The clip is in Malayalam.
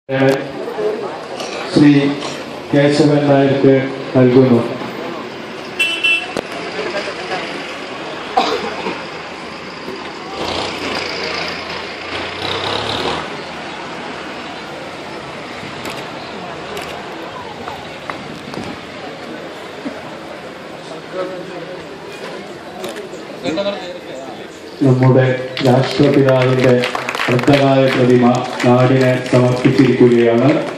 ശ്രീ കേശവൻ നായർക്ക് നൽകുന്നു നമ്മുടെ രാഷ്ട്രപിതാവിന്റെ അർദ്ധകായ പ്രതിമ നാടിനെ സമർപ്പിച്ചിരിക്കുകയാണ്